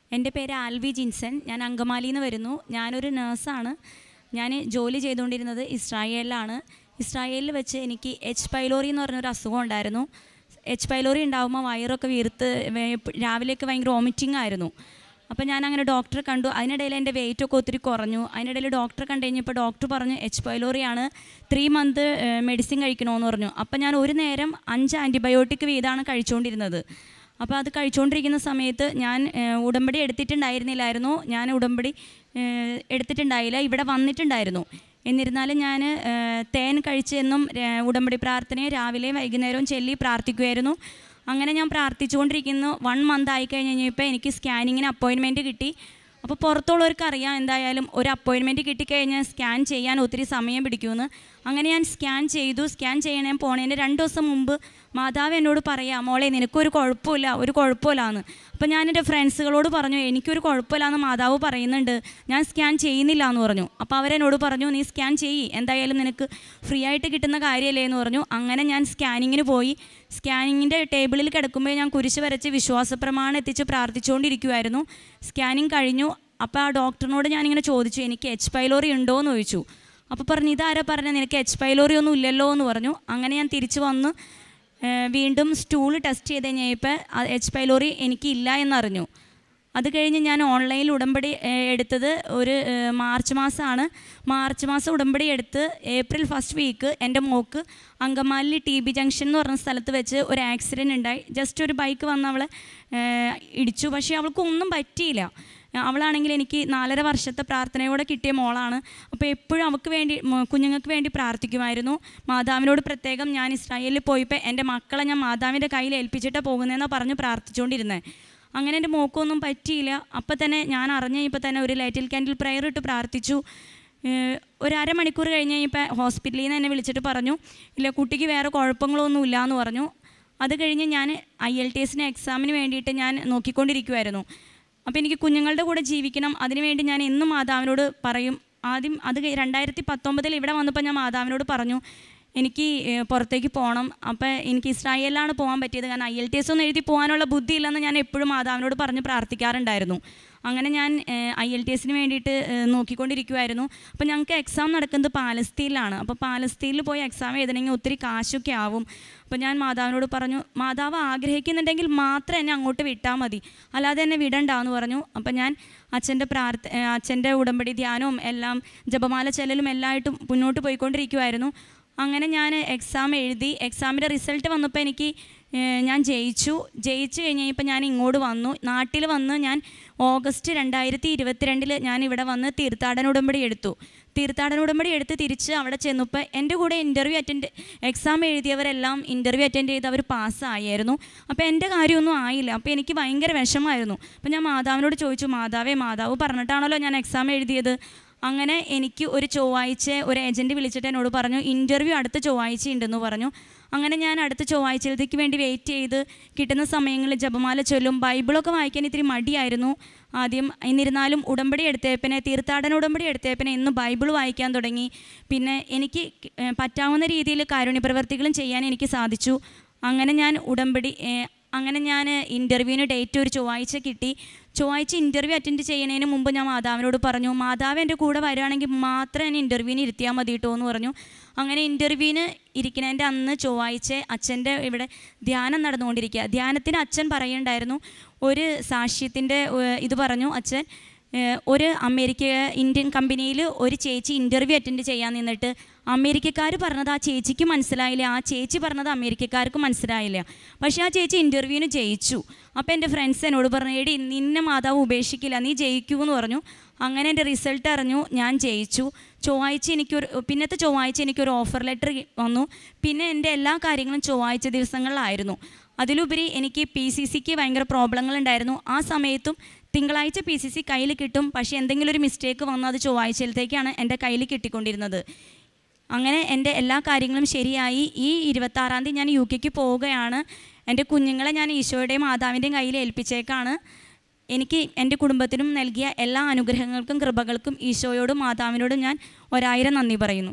എൻ്റെ പേര് ആൽവി ജിൻസൺ ഞാൻ അങ്കമാലിയിൽ നിന്ന് വരുന്നു ഞാനൊരു നേഴ്സാണ് ഞാൻ ജോലി ചെയ്തുകൊണ്ടിരുന്നത് ഇസ്രായേലിലാണ് ഇസ്രായേലിൽ വെച്ച് എനിക്ക് എച്ച് പൈലോറി എന്ന് പറഞ്ഞൊരു അസുഖം ഉണ്ടായിരുന്നു എച്ച് പൈലോറി ഉണ്ടാകുമ്പോൾ വയറൊക്കെ വീർത്ത് വേ- രാവിലെയൊക്കെ ഭയങ്കര വോമിറ്റിംഗ് ആയിരുന്നു അപ്പോൾ ഞാൻ അങ്ങനെ ഡോക്ടറെ കണ്ടു അതിനിടയിൽ എൻ്റെ വെയിറ്റ് ഒക്കെ ഒത്തിരി കുറഞ്ഞു അതിനിടയിൽ ഡോക്ടറെ കണ്ടു കഴിഞ്ഞപ്പോൾ ഡോക്ടർ പറഞ്ഞു എച്ച് പൈലോറിയാണ് ത്രീ മന്ത് മെഡിസിൻ കഴിക്കണമെന്ന് പറഞ്ഞു അപ്പോൾ ഞാൻ ഒരു നേരം അഞ്ച് ആൻറ്റിബയോട്ടിക് വീതമാണ് കഴിച്ചുകൊണ്ടിരുന്നത് അപ്പോൾ അത് കഴിച്ചുകൊണ്ടിരിക്കുന്ന സമയത്ത് ഞാൻ ഏഹ്, ഉടമ്പടി എടുത്തിട്ടുണ്ടായിരുന്നില്ലായിരുന്നു ഞാൻ ഉടമ്പടി ഏഹ്, എടുത്തിട്ടുണ്ടായില്ല ഇവിടെ വന്നിട്ടുണ്ടായിരുന്നു എന്നിരുന്നാലും ഞാൻ ഏഹ്, തേൻ കഴിച്ചെന്നും ഏഹ്, ഉടമ്പടി പ്രാർത്ഥനയും രാവിലെയും വൈകുന്നേരവും ചൊല്ലി പ്രാർത്ഥിക്കുമായിരുന്നു അങ്ങനെ ഞാൻ പ്രാർത്ഥിച്ചുകൊണ്ടിരിക്കുന്നു വൺ മന്ത് ആയി കഴിഞ്ഞ് കഴിഞ്ഞപ്പോൾ എനിക്ക് സ്കാനിങ്ങിന് അപ്പോയിൻമെൻറ്റ് കിട്ടി അപ്പോൾ പുറത്തുള്ളവർക്ക് അറിയാം എന്തായാലും ഒരു അപ്പോയിൻമെൻറ്റ് കിട്ടിക്കഴിഞ്ഞാൽ സ്കാൻ ചെയ്യാൻ ഒത്തിരി സമയം പിടിക്കുമെന്ന് അങ്ങനെ ഞാൻ സ്കാൻ ചെയ്തു സ്കാൻ ചെയ്യണേ പോണേൻ്റെ രണ്ട് ദിവസം മുമ്പ് മാതാവ് എന്നോട് പറയാം മോളെ നിനക്കൊരു കുഴപ്പമില്ല ഒരു കുഴപ്പമില്ലാന്ന് അപ്പോൾ ഞാൻ എൻ്റെ ഫ്രണ്ട്സുകളോട് പറഞ്ഞു എനിക്കൊരു കുഴപ്പമില്ലാന്ന് മാതാവ് പറയുന്നുണ്ട് ഞാൻ സ്കാൻ ചെയ്യുന്നില്ല എന്ന് പറഞ്ഞു അപ്പോൾ അവരെന്നോട് പറഞ്ഞു നീ സ്കാൻ ചെയ്യ് എന്തായാലും നിനക്ക് ഫ്രീ ആയിട്ട് കിട്ടുന്ന കാര്യമല്ലേ എന്ന് പറഞ്ഞു അങ്ങനെ ഞാൻ സ്കാനിങ്ങിന് പോയി സ്കാനിങ്ങിൻ്റെ ടേബിളിൽ കിടക്കുമ്പോൾ ഞാൻ കുരിശ് വരച്ച് വിശ്വാസപ്രമാണം എത്തിച്ച് പ്രാർത്ഥിച്ചുകൊണ്ടിരിക്കുമായിരുന്നു സ്കാനിങ് കഴിഞ്ഞു അപ്പോൾ ആ ഡോക്ടറിനോട് ഞാനിങ്ങനെ ചോദിച്ചു എനിക്ക് എച്ച് പൈലോറി ഉണ്ടോ എന്ന് ചോദിച്ചു അപ്പോൾ പറഞ്ഞു ഇതാരാ പറഞ്ഞത് നിനക്ക് എച്ച് പൈലോറി ഒന്നും ഇല്ലല്ലോ എന്ന് പറഞ്ഞു അങ്ങനെ ഞാൻ തിരിച്ചു വന്ന് ഏഹ്, വീണ്ടും സ്റ്റൂൾ ടെസ്റ്റ് ചെയ്ത് കഴിഞ്ഞപ്പോൾ എച്ച് പൈലോറി എനിക്കില്ല എന്നറിഞ്ഞു അത് കഴിഞ്ഞ് ഞാൻ ഓൺലൈനിൽ ഉടമ്പടി ഏഹ്, എടുത്തത് ഒരു ഏഹ്, മാർച്ച് മാസമാണ് മാർച്ച് മാസം ഉടമ്പടി എടുത്ത് ഏപ്രിൽ ഫസ്റ്റ് വീക്ക് എൻ്റെ mock Angamaly T B junction എന്ന് പറഞ്ഞ സ്ഥലത്ത് വെച്ച് ഒരു ആക്സിഡൻറ്റ് ഉണ്ടായി ജസ്റ്റ് ഒരു ബൈക്ക് വന്ന് അവളെ ഏഹ്, ഇടിച്ചു പക്ഷേ അവൾക്ക് ഒന്നും പറ്റിയില്ല അവളാണെങ്കിൽ എനിക്ക് നാലര വർഷത്തെ പ്രാർത്ഥനയോടെ കിട്ടിയ മോളാണ് അപ്പോൾ എപ്പോഴും അവൾക്ക് വേണ്ടി മ- കുഞ്ഞുങ്ങൾക്ക് വേണ്ടി പ്രാർത്ഥിക്കുമായിരുന്നു മാതാവിനോട് പ്രത്യേകം ഞാൻ ഇസ്രായേലിൽ പോയപ്പോൾ എൻ്റെ മക്കളെ ഞാൻ മാതാവിൻ്റെ കയ്യിൽ ഏൽപ്പിച്ചിട്ടാണ് പോകുന്നതെന്നാണ് പറഞ്ഞ് പ്രാർത്ഥിച്ചുകൊണ്ടിരുന്നത് അങ്ങനെ എൻ്റെ മോക്കൊന്നും പറ്റിയില്ല അപ്പം തന്നെ ഞാൻ അറിഞ്ഞ കഴിഞ്ഞപ്പോൾ തന്നെ ഒരു ലൈറ്റിൽ ക്യാൻഡിൽ പ്രയർ ഇട്ട് പ്രാർത്ഥിച്ചു ഏഹ് ഒരു അരമണിക്കൂർ കഴിഞ്ഞ് കഴിഞ്ഞപ്പോൾ ഹോസ്പിറ്റലിൽ നിന്ന് എന്നെ വിളിച്ചിട്ട് പറഞ്ഞു ഇല്ല കുട്ടിക്ക് വേറെ കുഴപ്പങ്ങളൊന്നും ഇല്ല എന്ന് പറഞ്ഞു അത് കഴിഞ്ഞ് ഞാൻ ഐ എൽ ടി എസിന് എക്സാമിന് വേണ്ടിയിട്ട് ഞാൻ നോക്കിക്കൊണ്ടിരിക്കുമായിരുന്നു അപ്പോൾ എനിക്ക് കുഞ്ഞുങ്ങളുടെ കൂടെ ജീവിക്കണം അതിനുവേണ്ടി ഞാൻ എന്നും മാതാവിനോട് പറയും ആദ്യം അത് കഴി- രണ്ടായിരത്തി പത്തൊമ്പതിൽ ഇവിടെ വന്നപ്പോൾ ഞാൻ മാതാവിനോട് പറഞ്ഞു എനിക്ക് ഏഹ്, പുറത്തേക്ക് പോകണം അപ്പോൾ എനിക്ക് ഇസ്രായേലിലാണ് പോകാൻ പറ്റിയത് കാരണം ഐ എൽ ടി എസ് ഒന്നും എഴുതി പോകാനുള്ള ബുദ്ധിയില്ലെന്ന് ഞാൻ എപ്പോഴും മാതാവിനോട് പറഞ്ഞ് പ്രാർത്ഥിക്കാറുണ്ടായിരുന്നു അങ്ങനെ ഞാൻ ഐ എൽ ടി എസിന് വേണ്ടിയിട്ട് ഏഹ്, നോക്കിക്കൊണ്ടിരിക്കുമായിരുന്നു അപ്പോൾ ഞങ്ങൾക്ക് എക്സാം നടക്കുന്നത് പാലസ്തീനിലാണ് അപ്പോൾ പാലസ്തീനിൽ പോയി എക്സാം എഴുതണമെങ്കിൽ ഒത്തിരി കാശൊക്കെ ആവും അപ്പോൾ ഞാൻ മാതാവിനോട് പറഞ്ഞു മാതാവ് ആഗ്രഹിക്കുന്നുണ്ടെങ്കിൽ മാത്രം എന്നെ അങ്ങോട്ട് വിട്ടാൽ മതി അല്ലാതെ എന്നെ വിടണ്ടാന്ന് പറഞ്ഞു അപ്പോൾ ഞാൻ അച്ഛൻ്റെ പ്രാർത്ഥ ഏഹ്, അച്ഛൻ്റെ ഉടമ്പടി ധ്യാനവും എല്ലാം ജപമാല ചെല്ലലും എല്ലായിട്ടും മുന്നോട്ട് പോയിക്കൊണ്ടിരിക്കുമായിരുന്നു അങ്ങനെ ഞാൻ എക്സാം എഴുതി എക്സാമിൻ്റെ റിസൾട്ട് വന്നപ്പോൾ എനിക്ക് ഏഹ്, ഞാൻ ജയിച്ചു ജയിച്ചു കഴിഞ്ഞ് കഴിഞ്ഞപ്പോൾ ഞാൻ ഇങ്ങോട്ട് വന്നു നാട്ടിൽ വന്ന് ഞാൻ ഓഗസ്റ്റ് രണ്ടായിരത്തി ഇരുപത്തിരണ്ടിൽ ഞാൻ ഇവിടെ വന്ന് തീർത്ഥാടന ഉടമ്പടി എടുത്തു തീർത്ഥാടന ഉടമ്പടി എടുത്ത് തിരിച്ച് അവിടെ ചെന്നപ്പോൾ എൻ്റെ കൂടെ ഇൻ്റർവ്യൂ അറ്റൻഡ് എക്സാം എഴുതിയവരെല്ലാം ഇൻ്റർവ്യൂ അറ്റൻഡ് ചെയ്ത് അവർ പാസ്സായിരുന്നു അപ്പോൾ എൻ്റെ കാര്യമൊന്നും ആയില്ല അപ്പോൾ എനിക്ക് ഭയങ്കര വിഷമമായിരുന്നു അപ്പോൾ ഞാൻ മാതാവിനോട് ചോദിച്ചു മാതാവേ മാതാവ് പറഞ്ഞിട്ടാണല്ലോ ഞാൻ എക്സാം എഴുതിയത് അങ്ങനെ എനിക്ക് ഒരു ചൊവ്വാഴ്ച ഒരു ഏജൻറ്റ് വിളിച്ചിട്ട് എന്നോട് പറഞ്ഞു ഇൻ്റർവ്യൂ അടുത്ത ചൊവ്വാഴ്ച ഉണ്ടെന്ന് പറഞ്ഞു അങ്ങനെ ഞാൻ അടുത്ത ചൊവ്വാഴ്ചത്തേക്ക് വേണ്ടി വെയിറ്റ് ചെയ്ത് കിട്ടുന്ന സമയങ്ങളിൽ ജപമാല ചൊല്ലും ബൈബിളൊക്കെ വായിക്കാൻ ഇത്തിരി മടിയായിരുന്നു ആദ്യം എന്നിരുന്നാലും ഉടമ്പടി എടുത്തേപ്പിനെ തീർത്ഥാടന ഉടമ്പടി എടുത്തേപ്പിനെ ഇന്ന് ബൈബിൾ വായിക്കാൻ തുടങ്ങി പിന്നെ എനിക്ക് ഏഹ്, പറ്റാവുന്ന രീതിയിൽ കാരുണ്യ പ്രവർത്തികളും ചെയ്യാൻ എനിക്ക് സാധിച്ചു അങ്ങനെ ഞാൻ ഉടമ്പടി ഏഹ്, അങ്ങനെ ഞാൻ ഇൻ്റർവ്യൂവിന് ഡേറ്റ് ഒരു ചൊവ്വാഴ്ച കിട്ടി ചൊവ്വാഴ്ച ഇൻ്റർവ്യൂ അറ്റൻഡ് ചെയ്യുന്നതിന് മുമ്പ് ഞാൻ മാതാവിനോട് പറഞ്ഞു മാതാവ് എൻ്റെ കൂടെ വരികയാണെങ്കിൽ മാത്രം എന്നെ ഇൻ്റർവ്യൂവിന് ഇരുത്തിയാൽ മതി കേട്ടോ എന്ന് പറഞ്ഞു അങ്ങനെ ഇൻ്റർവ്യൂവിന് ഇരിക്കുന്നതിൻ്റെ അന്ന് ചൊവ്വാഴ്ച അച്ഛൻ്റെ ഇവിടെ ധ്യാനം നടന്നുകൊണ്ടിരിക്കുക ധ്യാനത്തിന് അച്ഛൻ പറയുണ്ടായിരുന്നു ഒരു സാക്ഷ്യത്തിൻ്റെ ഏഹ്, ഇത് പറഞ്ഞു അച്ഛൻ ഏഹ്, ഒരു അമേരിക്ക ഇന്ത്യൻ കമ്പനിയിൽ ഒരു ചേച്ചി ഇൻ്റർവ്യൂ അറ്റൻഡ് ചെയ്യാൻ നിന്നിട്ട് അമേരിക്കക്കാർ പറഞ്ഞത് ആ ചേച്ചിക്ക് മനസ്സിലായില്ല ആ ചേച്ചി പറഞ്ഞത് അമേരിക്കക്കാർക്ക് മനസ്സിലായില്ല പക്ഷേ ആ ചേച്ചി ഇൻ്റർവ്യൂവിന് ജയിച്ചു അപ്പോൾ എൻ്റെ ഫ്രണ്ട്സ് എന്നോട് പറഞ്ഞു എടി നിന്നെ മാതാവ് ഉപേക്ഷിക്കില്ല നീ ജയിക്കൂ എന്ന് പറഞ്ഞു അങ്ങനെ എൻ്റെ റിസൾട്ട് അറിഞ്ഞു ഞാൻ ജയിച്ചു ചൊവ്വാഴ്ച എനിക്കൊരു പിന്നത്തെ ചൊവ്വാഴ്ച എനിക്കൊരു ഓഫർ ലെറ്റർ വന്നു പിന്നെ എൻ്റെ എല്ലാ കാര്യങ്ങളും ചൊവ്വാഴ്ച ദിവസങ്ങളിലായിരുന്നു അതിലുപരി എനിക്ക് പി സി സിക്ക് ഭയങ്കര പ്രോബ്ലങ്ങൾ ഉണ്ടായിരുന്നു ആ സമയത്തും തിങ്കളാഴ്ച പി സി സി കയ്യിൽ കിട്ടും പക്ഷേ എന്തെങ്കിലും ഒരു മിസ്റ്റേക്ക് വന്നു അത് ചൊവ്വാഴ്ചയിലത്തേക്കാണ് എൻ്റെ കയ്യിൽ കിട്ടിക്കൊണ്ടിരുന്നത് അങ്ങനെ എൻ്റെ എല്ലാ കാര്യങ്ങളും ശരിയായി ഈ ഇരുപത്താറാം തീയതി ഞാൻ യു കെക്ക് പോവുകയാണ് എൻ്റെ കുഞ്ഞുങ്ങളെ ഞാൻ ഈശോയുടെയും മാതാവിൻ്റെയും കയ്യിൽ ഏൽപ്പിച്ചേക്കാണ് എനിക്ക് എൻ്റെ കുടുംബത്തിനും നൽകിയ എല്ലാ അനുഗ്രഹങ്ങൾക്കും കൃപകൾക്കും ഈശോയോടും മാതാവിനോടും ഞാൻ ഒരായിരം നന്ദി പറയുന്നു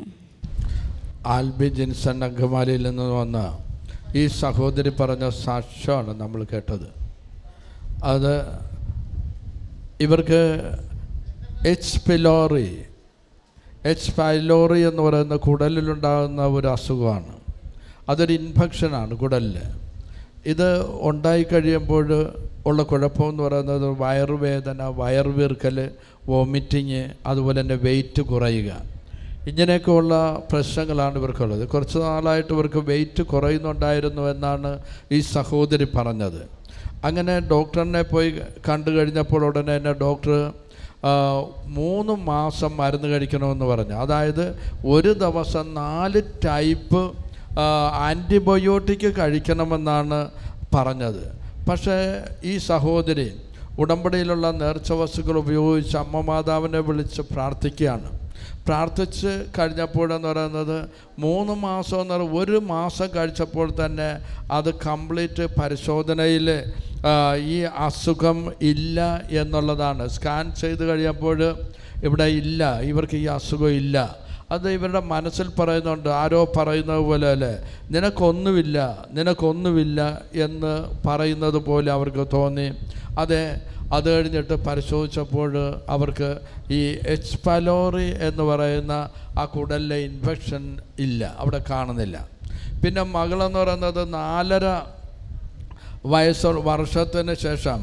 ആൽബി ജിൻസൺ അങ്കമാലിയിൽ നിന്ന് വന്ന ഈ സഹോദരി പറഞ്ഞ സാക്ഷ്യമാണ് നമ്മൾ കേട്ടത് അത് ഇവർക്ക് എച്ച് പിലോറി എച്ച് പൈലോറി എന്ന് പറയുന്ന കുടലിലുണ്ടാകുന്ന ഒരു അസുഖമാണ് അതൊരു ഇൻഫെക്ഷനാണ് കുടലിൽ ഇത് ഉണ്ടായി കഴിയുമ്പോൾ ഉള്ള കുഴപ്പമെന്ന് പറയുന്നത് വയറുവേദന വയറുവീർക്കൽ വോമിറ്റിങ് അതുപോലെ തന്നെ വെയിറ്റ് കുറയുക ഇങ്ങനെയൊക്കെയുള്ള പ്രശ്നങ്ങളാണ് ഇവർക്കുള്ളത് കുറച്ച് നാളായിട്ട് ഇവർക്ക് വെയിറ്റ് കുറയുന്നുണ്ടായിരുന്നു എന്നാണ് ഈ സഹോദരി പറഞ്ഞത് അങ്ങനെ ഡോക്ടറിനെ പോയി കണ്ടു കഴിഞ്ഞപ്പോൾ ഉടനെ തന്നെ ഡോക്ടർ ആ, മൂന്ന് മാസം മരുന്ന് കഴിക്കണമെന്ന് പറഞ്ഞു അതായത് ഒരു ദിവസം നാല് ടൈപ്പ് ആൻറ്റിബയോട്ടിക് കഴിക്കണമെന്നാണ് പറഞ്ഞത് പക്ഷേ ഈ സഹോദരി ഉടമ്പടിയിലുള്ള നേർച്ച വസ്തുക്കൾ ഉപയോഗിച്ച് അമ്മ മാതാവിനെ വിളിച്ച് പ്രാർത്ഥിക്കുകയാണ് പ്രാർത്ഥിച്ച് കഴിഞ്ഞപ്പോഴെന്ന് പറയുന്നത് മൂന്ന് മാസം എന്ന് പറയുന്നത് ഒരു മാസം കഴിച്ചപ്പോൾ തന്നെ അത് കംപ്ലീറ്റ് പരിശോധനയിൽ ആ, ഈ അസുഖം ഇല്ല എന്നുള്ളതാണ് സ്കാൻ ചെയ്ത് കഴിയുമ്പോൾ ഇവിടെ ഇല്ല ഇവർക്ക് ഈ അസുഖം ഇല്ല അത് ഇവരുടെ മനസ്സിൽ പറയുന്നുണ്ട് ആരോ പറയുന്നത് പോലെ അല്ലേ നിനക്കൊന്നുമില്ല നിനക്കൊന്നുമില്ല എന്ന് പറയുന്നത് പോലെ അവർക്ക് തോന്നി അതെ അത് കഴിഞ്ഞിട്ട് പരിശോധിച്ചപ്പോൾ അവർക്ക് ഈ എച്ച് പലോറി എന്ന് പറയുന്ന ആ കുടലിലെ ഇൻഫെക്ഷൻ ഇല്ല അവിടെ കാണുന്നില്ല പിന്നെ മകളെന്ന് പറയുന്നത് നാലര വയസ്സ് വർഷത്തിന് ശേഷം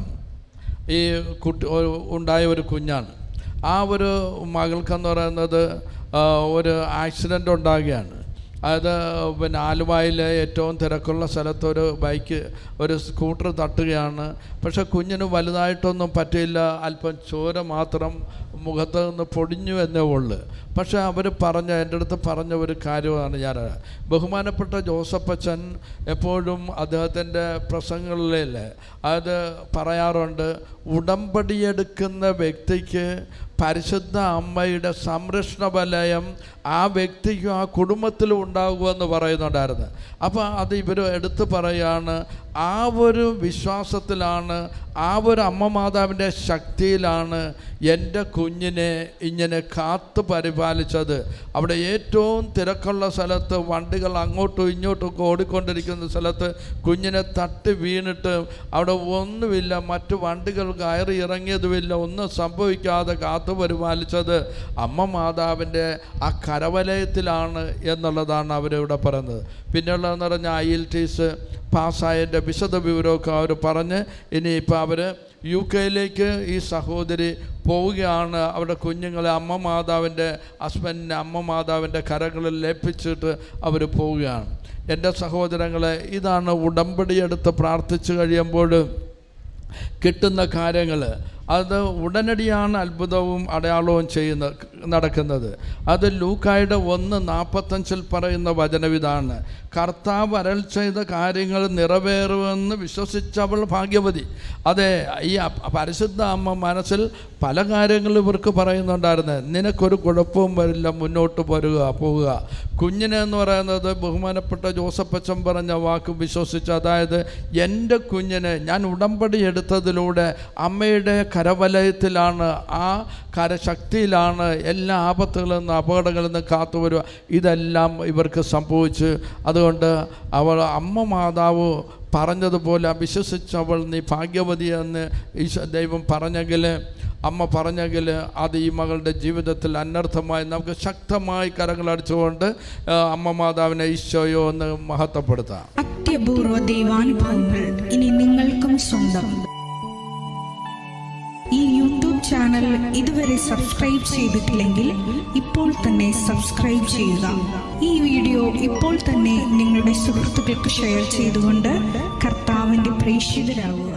ഈ കുട്ടി ഒരു- ഉണ്ടായ ഒരു കുഞ്ഞാണ് ആ ഒരു മകൾക്കെന്ന് പറയുന്നത് ആ, ഒരു ആക്സിഡൻ്റ് ഉണ്ടാകുകയാണ് അതായത് പിന്നെ ആലുവായിലെ ഏറ്റവും തിരക്കുള്ള സ്ഥലത്ത് ഒരു ബൈക്ക് ഒരു സ്കൂട്ടർ തട്ടുകയാണ് പക്ഷെ കുഞ്ഞിന് വലുതായിട്ടൊന്നും പറ്റിയില്ല അല്പം ചോര മാത്രം മുഖത്ത് നിന്ന് പൊടിഞ്ഞു എന്നേ ഉള്ളു പക്ഷെ അവർ പറഞ്ഞ എൻ്റെ അടുത്ത് പറഞ്ഞ ഒരു കാര്യമാണ് ഞാൻ ബഹുമാനപ്പെട്ട ജോസഫ് അച്ഛൻ എപ്പോഴും അദ്ദേഹത്തിൻ്റെ പ്രസംഗങ്ങളിൽ അത് പറയാറുണ്ട് ഉടമ്പടിയെടുക്കുന്ന വ്യക്തിക്ക് പരിശുദ്ധ അമ്മയുടെ സംരക്ഷണ വലയം ആ വ്യക്തിക്കും ആ കുടുംബത്തിലും ഉണ്ടാകുമെന്ന് പറയുന്നുണ്ടായിരുന്നു അപ്പോൾ അത് ഇവർ എടുത്തു പറയാണ് ആ ഒരു വിശ്വാസത്തിലാണ് ആ ഒരു അമ്മ മാതാവിൻ്റെ ശക്തിയിലാണ് എൻ്റെ കുഞ്ഞിനെ ഇങ്ങനെ കാത്തു പരിപാലിച്ചത് അവിടെ ഏറ്റവും തിരക്കുള്ള സ്ഥലത്ത് വണ്ടികൾ അങ്ങോട്ടും ഇങ്ങോട്ടും ഒക്കെ ഓടിക്കൊണ്ടിരിക്കുന്ന സ്ഥലത്ത് കുഞ്ഞിനെ തട്ടി വീണിട്ട് അവിടെ ഒന്നുമില്ല മറ്റു വണ്ടികൾ കയറി ഇറങ്ങിയതുമില്ല ഒന്നും സംഭവിക്കാതെ കാത്തു പരിപാലിച്ചത് അമ്മ മാതാവിൻ്റെ ആ കരവലയത്തിലാണ് എന്നുള്ളതാണ് അവരിവിടെ പറയുന്നത് പിന്നെയുള്ളതെന്ന് പറഞ്ഞാൽ ഐ എൽ ടീസ് പാസ്സായതിൻ്റെ വിശദ വിവരമൊക്കെ അവർ പറഞ്ഞ് ഇനിയിപ്പോൾ അവർ യു കെയിലേക്ക് ഈ സഹോദരി പോവുകയാണ് അവിടെ കുഞ്ഞുങ്ങളെ അമ്മ മാതാവിൻ്റെ ഹസ്ബൻഡിൻ്റെ അമ്മ മാതാവിൻ്റെ കരങ്ങളിൽ ലയിപ്പിച്ചിട്ട് അവർ പോവുകയാണ് എൻ്റെ സഹോദരങ്ങളെ ഇതാണ് ഉടമ്പടിയെടുത്ത് പ്രാർത്ഥിച്ചു കഴിയുമ്പോൾ കിട്ടുന്ന കാര്യങ്ങൾ അത് ഉടനടിയാണ് അത്ഭുതവും അടയാളവും ചെയ്യുന്ന നടക്കുന്നത് അത് ലൂക്കായുടെ ഒന്ന് നാൽപ്പത്തഞ്ചിൽ പറയുന്ന വചനവിതാണ് കർത്താവ് അരൾ ചെയ്ത കാര്യങ്ങൾ നിറവേറുമെന്ന് വിശ്വസിച്ചവൾ ഭാഗ്യവതി അതെ ഈ അ- പരിശുദ്ധ അമ്മ മനസ്സിൽ പല കാര്യങ്ങളും ഇവർക്ക് പറയുന്നുണ്ടായിരുന്നു നിനക്കൊരു കുഴപ്പവും വരില്ല മുന്നോട്ട് പോരുക പോവുക കുഞ്ഞിനെ എന്ന് പറയുന്നത് ബഹുമാനപ്പെട്ട ജോസഫ് അച്ഛൻ പറഞ്ഞ വാക്ക് വിശ്വസിച്ച് അതായത് എൻ്റെ കുഞ്ഞിനെ ഞാൻ ഉടമ്പടി എടുത്തതിലൂടെ അമ്മയുടെ കരവലയത്തിലാണ് ആ കരശക്തിയിലാണ് എല്ലാ ആപത്തുകളിൽ നിന്ന് അപകടങ്ങളിൽ നിന്ന് കാത്തു വരിക ഇതെല്ലാം ഇവർക്ക് സംഭവിച്ച് അതുകൊണ്ട് അവൾ അമ്മ മാതാവ് പറഞ്ഞതുപോലെ വിശ്വസിച്ചവൾ നീ ഭാഗ്യവതി എന്ന് ഈശോ ദൈവം പറഞ്ഞെങ്കിൽ അമ്മ പറഞ്ഞെങ്കിൽ അത് ഈ മകളുടെ ജീവിതത്തിൽ അനർത്ഥമായി നമുക്ക് ശക്തമായി കരങ്ങളടിച്ചുകൊണ്ട് ആ, അമ്മ മാതാവിനെ ഈശോയോ എന്ന് മഹത്വപ്പെടുത്താം അത്യപൂർവ ദൈവാനുഭവങ്ങൾ ഇനി നിങ്ങൾക്കും സ്വന്തം ഈ യൂട്യൂബ് ചാനൽ ഇതുവരെ സബ്സ്ക്രൈബ് ചെയ്തിട്ടില്ലെങ്കിൽ ഇപ്പോൾ തന്നെ സബ്സ്ക്രൈബ് ചെയ്യുക ഈ വീഡിയോ ഇപ്പോൾ തന്നെ നിങ്ങളുടെ സുഹൃത്തുക്കൾക്ക് ഷെയർ ചെയ്തുകൊണ്ട് കർത്താവിന്റെ പ്രേക്ഷിതരാകുക